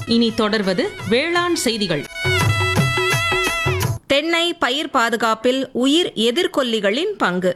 இனி தொடர்வது வேளாண் செய்திகள் தென்னை பயிர் பாதுகாப்பில் உயிர் எதிர்கொல்லிகளின் பங்கு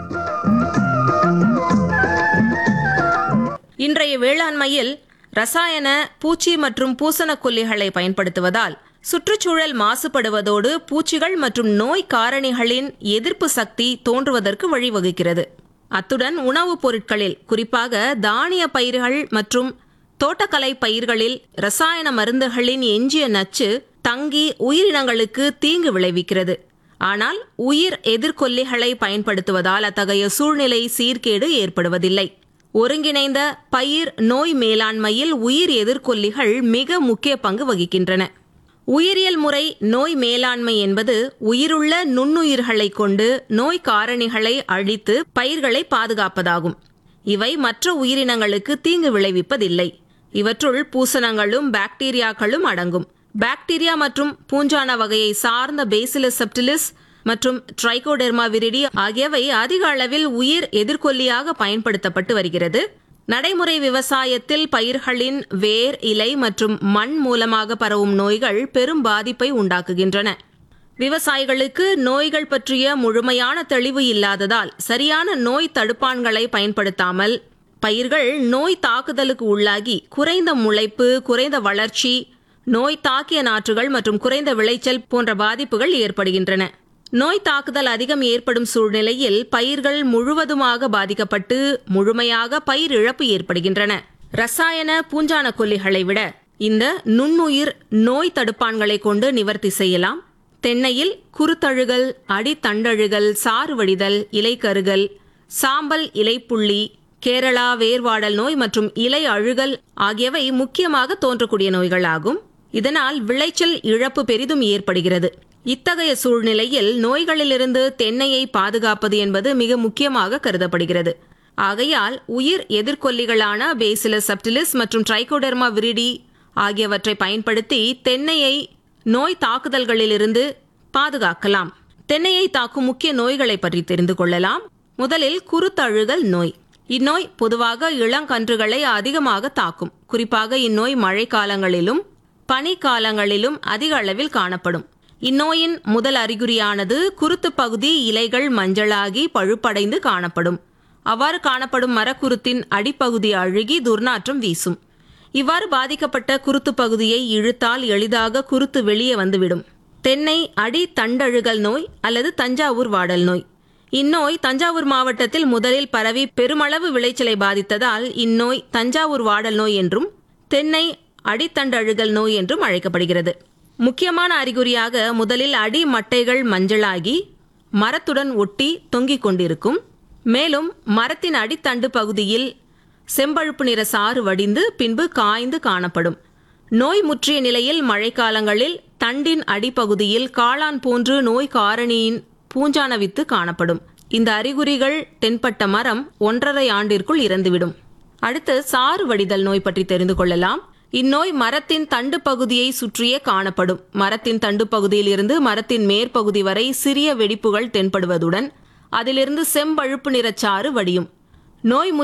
இன்றைய வேளாண்மையில் ரசாயன பூச்சி மற்றும் பூசணக்கொல்லிகளை பயன்படுத்துவதால் சுற்றுச்சூழல் மாசுபடுவதோடு பூச்சிகள் மற்றும் நோய் காரணிகளின் எதிர்ப்பு சக்தி தோன்றுவதற்கு வழிவகுக்கிறது அத்துடன் உணவுப் பொருட்களில் குறிப்பாக தானிய பயிர்கள் மற்றும் தோட்டக்கலை பயிர்களில் ரசாயன மருந்துகளின் எஞ்சிய நச்சு தங்கி உயிரினங்களுக்கு தீங்கு விளைவிக்கிறது ஆனால் உயிர் எதிர்கொல்லிகளை பயன்படுத்துவதால் அத்தகைய சூழ்நிலை சீர்கேடு ஏற்படுவதில்லை ஒருங்கிணைந்த பயிர் நோய் மேலாண்மையில் உயிர் எதிர்கொல்லிகள் மிக முக்கிய பங்கு வகிக்கின்றன உயிரியல் முறை நோய் மேலாண்மை என்பது உயிருள்ள நுண்ணுயிர்களை கொண்டு நோய் காரணிகளை அழித்து பயிர்களை பாதுகாப்பதாகும் இவை மற்ற உயிரினங்களுக்கு தீங்கு விளைவிப்பதில்லை இவற்றுள் பூசணங்களும் பாக்டீரியாக்களும் அடங்கும் பாக்டீரியா மற்றும் பூஞ்சான வகையை சார்ந்த பேசிலஸ் செப்டிலிஸ் மற்றும் ட்ரைகோடெர்மா விரிடி ஆகியவை அதிக அளவில் உயிர் எதிர்கொல்லியாக பயன்படுத்தப்பட்டு வருகிறது நடைமுறை விவசாயத்தில் பயிர்களின் வேர் இலை மற்றும் மண் மூலமாக பரவும் நோய்கள் பெரும் பாதிப்பை உண்டாக்குகின்றன விவசாயிகளுக்கு நோய்கள் பற்றிய முழுமையான தெளிவு இல்லாததால் சரியான நோய் தடுப்பான்களை பயன்படுத்தாமல் பயிர்கள் நோய் தாக்குதலுக்கு உள்ளாகி குறைந்த முளைப்பு குறைந்த வளர்ச்சி நோய் தாக்கிய நாற்றுகள் மற்றும் குறைந்த விளைச்சல் போன்ற பாதிப்புகள் ஏற்படுகின்றன நோய் தாக்குதல் அதிகம் ஏற்படும் சூழ்நிலையில் பயிர்கள் முழுவதுமாக பாதிக்கப்பட்டு முழுமையாக பயிர் இழப்பு ஏற்படுகின்றன ரசாயன பூஞ்சான கொல்லிகளை விட இந்த நுண்ணுயிர் நோய் தடுப்பான்களை கொண்டு நிவர்த்தி செய்யலாம் தென்னையில் குருத்தழுகல் அடித்தண்டழுகல் சாறு வடிதல் இலைக்கருகல் சாம்பல் இலைப்புள்ளி கேரளா வேர்வாடல் நோய் மற்றும் இலை அழுகல் ஆகியவை முக்கியமாக தோன்றக்கூடிய நோய்களாகும் இதனால் விளைச்சல் இழப்பு பெரிதும் ஏற்படுகிறது இத்தகைய சூழ்நிலையில் நோய்களிலிருந்து தென்னையை பாதுகாப்பது என்பது மிக முக்கியமாக கருதப்படுகிறது ஆகையால் உயிர் எதிர்கொல்லிகளான பேசிலஸ் சப்டிலிஸ் மற்றும் ட்ரைகோடெர்மா விரிடி ஆகியவற்றை பயன்படுத்தி தென்னையை நோய் தாக்குதல்களிலிருந்து பாதுகாக்கலாம் தென்னையை தாக்கும் முக்கிய நோய்களை பற்றி தெரிந்து கொள்ளலாம் முதலில் குருத்தழுகல் நோய் இந்நோய் பொதுவாக இளங்கன்றுகளை அதிகமாக தாக்கும் குறிப்பாக இந்நோய் மழைக்காலங்களிலும் பனிக்காலங்களிலும் அதிக அளவில் காணப்படும் இந்நோயின் முதல் அறிகுறியானது குருத்து பகுதி இலைகள் மஞ்சளாகி பழுப்படைந்து காணப்படும் அவ்வாறு காணப்படும் மரக்குருத்தின் அடிப்பகுதி அழுகி துர்நாற்றம் வீசும் இவ்வாறு பாதிக்கப்பட்ட குருத்து பகுதியை இழுத்தால் எளிதாக குருத்து வெளியே வந்துவிடும் தென்னை அடி தண்டழுகல் நோய் அல்லது தஞ்சாவூர் வாடல் நோய் இந்நோய் தஞ்சாவூர் மாவட்டத்தில் முதலில் பரவி பெருமளவு விளைச்சலை பாதித்ததால் இந்நோய் தஞ்சாவூர் வாடல் நோய் என்றும் தென்னை அடித்தண்டழுகல் நோய் என்றும் அழைக்கப்படுகிறது முக்கியமான அறிகுறியாக முதலில் அடி மட்டைகள் மஞ்சளாகி மரத்துடன் ஒட்டி தொங்கிக் கொண்டிருக்கும் மேலும் மரத்தின் அடித்தண்டு பகுதியில் செம்பழுப்பு நிற சாறு வடிந்து பின்பு காய்ந்து காணப்படும் நோய் முற்றிய நிலையில் மழைக்காலங்களில் தண்டின் அடிப்பகுதியில் காளான் போன்று நோய் காரணியின் பூஞ்சான வித்து காணப்படும் இந்த அறிகுறிகள் தென்பட்ட மரம் ஒன்றரை ஆண்டிற்குள் இறந்துவிடும் அடுத்து சாறு வடிதல் நோய் பற்றி தெரிந்து கொள்ளலாம் இந்நோய் மரத்தின் தண்டு பகுதியை சுற்றியே காணப்படும் மரத்தின் தண்டு பகுதியில் இருந்து மரத்தின் மேற்பகுதி வரை சிறிய வெடிப்புகள் தென்படுவதுடன் அதிலிருந்து செம்பழுப்பு நிறச்சாறு வடியும் நோய்